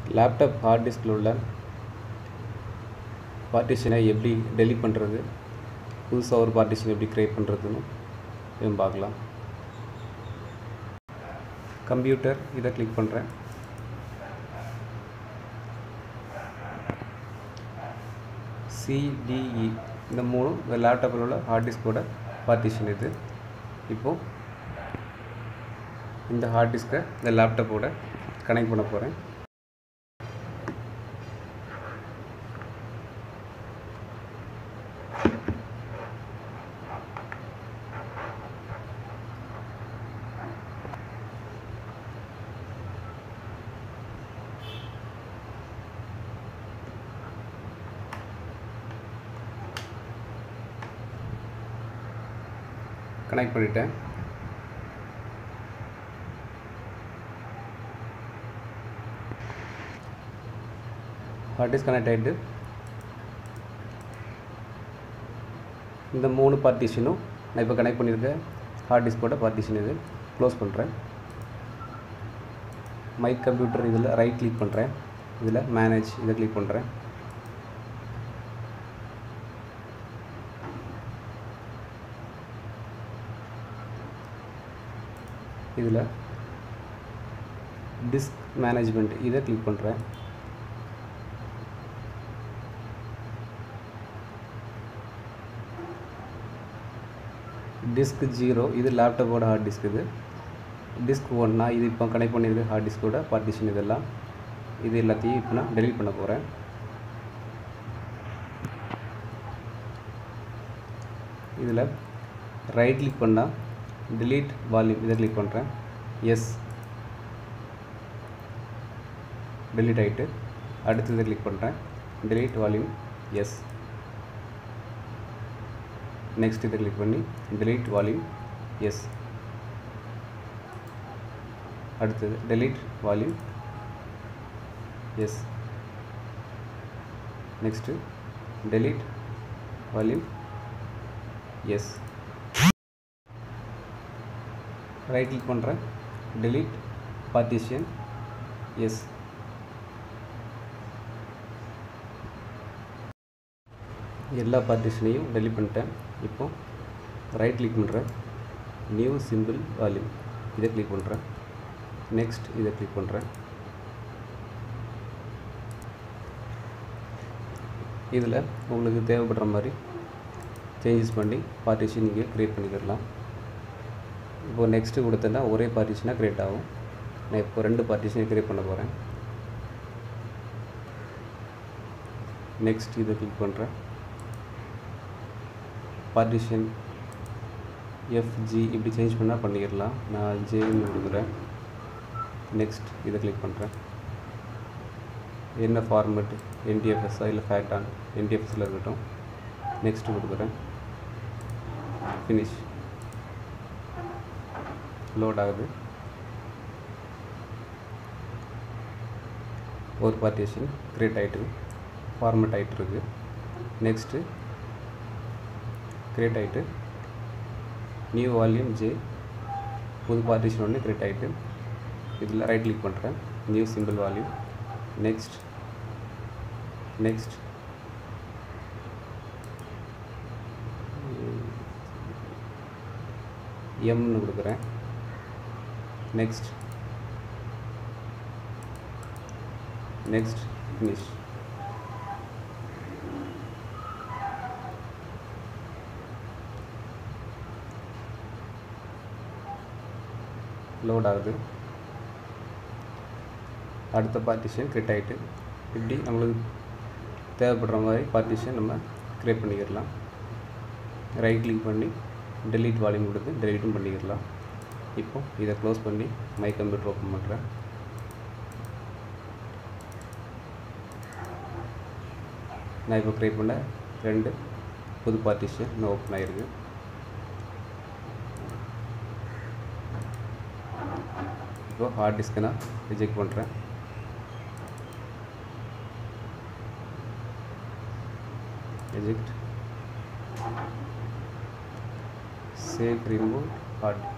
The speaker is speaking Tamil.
லேப்டாப் ஹார்ட் டிஸ்கில் உள்ள பார்ட்டிஷனை எப்படி டெலிட் பண்ணுறது புதுசாக ஒரு பார்ட்டிஷன் எப்படி க்ரியேட் பண்ணுறதுன்னு இதுவும் பார்க்கலாம் கம்ப்யூட்டர் இதை கிளிக் பண்ணுறேன் சிடிஇ இந்த மூணு இந்த லேப்டாப்பில் உள்ள ஹார்ட் டிஸ்கோட பார்ட்டிஷன் இது இப்போது இந்த ஹார்ட் டிஸ்கை இந்த லேப்டாப்போட கனெக்ட் பண்ண போகிறேன் கனெக்ட் பண்ணிட்டேன் ஹார்ட் டிஸ்க் கனெக்ட் ஆகிட்டு இந்த மூணு பார்ட்டிஷனும் நான் இப்போ கனெக்ட் பண்ணியிருக்கேன் ஹார்ட் டிஸ்கோட பார்ட்டிஷன் இது க்ளோஸ் பண்ணுறேன் மைக் கம்ப்யூட்டர் இதில் ரைட் கிளிக் பண்ணுறேன் இதில் மேனேஜ் இதை கிளிக் பண்ணுறேன் இதில் டிஸ்க் மேனேஜ்மெண்ட் இதை கிளிக் பண்ணுறேன் டிஸ்க் ஜீரோ இது லேப்டாப்போட ஹார்ட் டிஸ்க் இது டிஸ்க் ஒன்னா இது இப்போ கனெக்ட் பண்ணியிருக்க ஹார்ட் டிஸ்கோட பார்ட்டிஷன் இதெல்லாம் இது எல்லாத்தையும் இப்போ நான் டெலீட் பண்ண போகிறேன் இதில் ரைட் கிளிக் பண்ணால் delete வால்யூம் இதை கிளிக் பண்ணுறேன் எஸ் delete ஆகிட்டு அடுத்து இதை கிளிக் பண்ணுறேன் delete வால்யூம் எஸ் நெக்ஸ்ட் இதை கிளிக் பண்ணி delete வால்யூம் எஸ் அடுத்தது delete volume yes next delete volume yes right click பண்ணுறேன் delete பார்ட்டிஷன் எஸ் எல்லா பார்ட்டிஷனையும் delete பண்ணிட்டேன் இப்போ ரைட் கிளிக் பண்ணுறேன் நியூ சிம்பிள் வால்யூம் இதை கிளிக் பண்ணுறேன் நெக்ஸ்ட் இதை கிளிக் பண்ணுறேன் இதில் உங்களுக்கு தேவைப்படுற மாதிரி சேஞ்சஸ் பண்ணி பார்ட்டிஷன் நீங்கள் க்ரியேட் பண்ணிக்கிடலாம் இப்போது நெக்ஸ்ட்டு கொடுத்தேன்னா ஒரே பார்ட்டிஷனாக க்ரியேட் ஆகும் நான் இப்போ ரெண்டு பார்ட்டிஷனை க்ரியேட் பண்ண போகிறேன் நெக்ஸ்ட் இதை கிளிக் பண்ணுறேன் பார்ட்டிஷன் எஃப்ஜி இப்படி சேஞ்ச் பண்ணால் பண்ணிக்கிடலாம் நான் ஜேன்னு கொடுக்குறேன் நெக்ஸ்ட் இதை கிளிக் பண்ணுறேன் என்ன ஃபார்மெட் என்டிஎஃப்எஸ்ஸா இல்லை ஃபேக்டான் என்டிஎஃப்எஸ்ஸில் இருக்கட்டும் நெக்ஸ்ட் கொடுக்குறேன் ஃபினிஷ் லோட் ஆகுது ஒரு பார்ட்டிஷன் க்ரியேட் ஆகிட்டு ஃபார்மெட் ஆகிட்டு இருக்கு நெக்ஸ்ட்டு க்ரியேட் ஆகிட்டு நியூ வால்யூம் ஜே புது பார்ட்டிஷன் ஒன்று க்ரியேட் ஆகிட்டு இதில் ரைட் கிளிக் பண்ணுறேன் new simple volume next next எம்னு கொடுக்குறேன் நெக்ஸ்ட் நெக்ஸ்ட் ஃபினிஷ் லோட் ஆகுது அடுத்த பார்ட்டிஷன் கிரியேட் ஆகிட்டு இப்படி நம்மளுக்கு தேவைப்படுற மாதிரி பார்ட்டிஷன் நம்ம க்ரியேட் பண்ணிக்கிடலாம் ரைட் கிளிக் பண்ணி delete வால்யூம் கொடுத்து டெலீட்டும் பண்ணிக்கிடலாம் இப்போ இதை க்ளோஸ் பண்ணி மை கம்ப்யூட்டர் ஓப்பன் பண்ணுறேன் நான் இப்போ க்ரியேட் பண்ண ரெண்டு புது பார்ட்டிஷன் இன்னும் ஓப்பன் ஆகிருக்கு இப்போ ஹார்ட் டிஸ்க்கை நான் ரிஜெக்ட் பண்ணுறேன் eject save remove hard